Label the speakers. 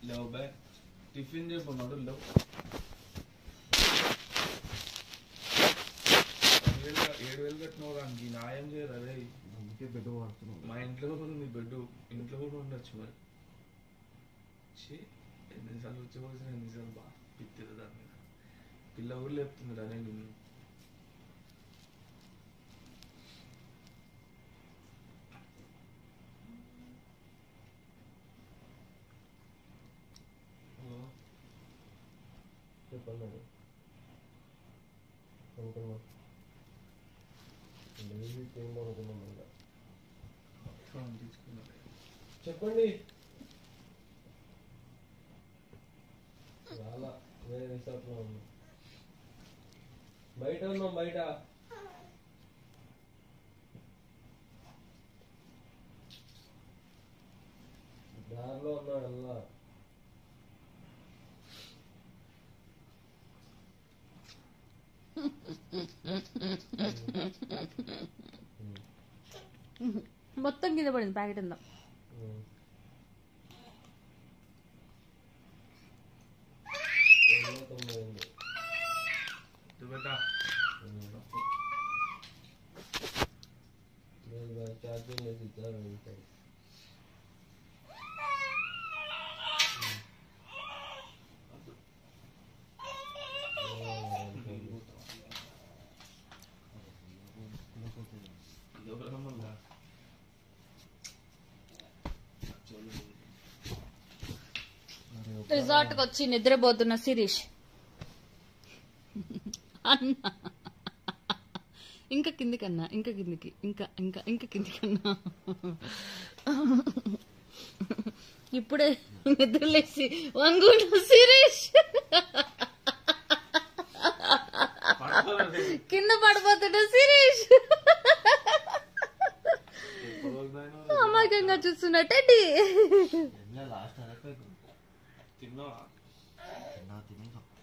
Speaker 1: లేవు బే టిఫిన్ చేయకున్నాడు లేవు పది వేలు క- ఏడు వేలు కట్టినావు దానికి న్యాయం చేయరు అదే
Speaker 2: అందుకే బెడ్ వాడుతున్నాం
Speaker 1: మా ఇంట్లో కూడా ఉంది బెడ్ ఇంట్లో కూడా ఉండొచ్చు మరి ఛీ, ఎన్నిసార్లు వచ్చి పోసిన ఎన్నిసార్లు బాగా పిత్తిది దాని మీద పిల్ల ఊరు లేపుతుంది అనే నిన్ను హలో
Speaker 2: చెప్పండి అనుకున్నాం లేదు ఏం అనుకున్నాం ఇంకా
Speaker 1: ఫోన్ తీసుకున్నాడు
Speaker 2: చెప్పండి రాలా వేరే రిసార్ట్లో ఉన్నాం బయట ఉన్నాం బయట దారిలో ఉన్నాడు అల్లా
Speaker 3: మొత్తం కింద పడింది ప్యాకెట్ అంతా
Speaker 2: ఉమ్. ఎన్నో తొంభై ఉంది
Speaker 1: ఇది బెటా
Speaker 2: లేదు ఛార్జింగ్ చేసి ఇచ్చారు వెళ్తారు
Speaker 1: ఎవరైనా మళ్ళా
Speaker 3: రిసార్ట్ కి వచ్చి నిద్రపోతున్న శిరీష్ అన్న ఇంకా కిందికన్నా ఇంకా కిందికి ఇంకా ఇంకా ఇంకా కిందికన్నా ఇప్పుడే నిద్రలేసి వంగుడు శిరీష్ కింద పడిపోతున్న శిరీష్ అమాయకంగా చూస్తున్న టెడ్డీ
Speaker 2: లాస్ట్ అరక
Speaker 1: తిన్నావా
Speaker 2: తిన్నా తిని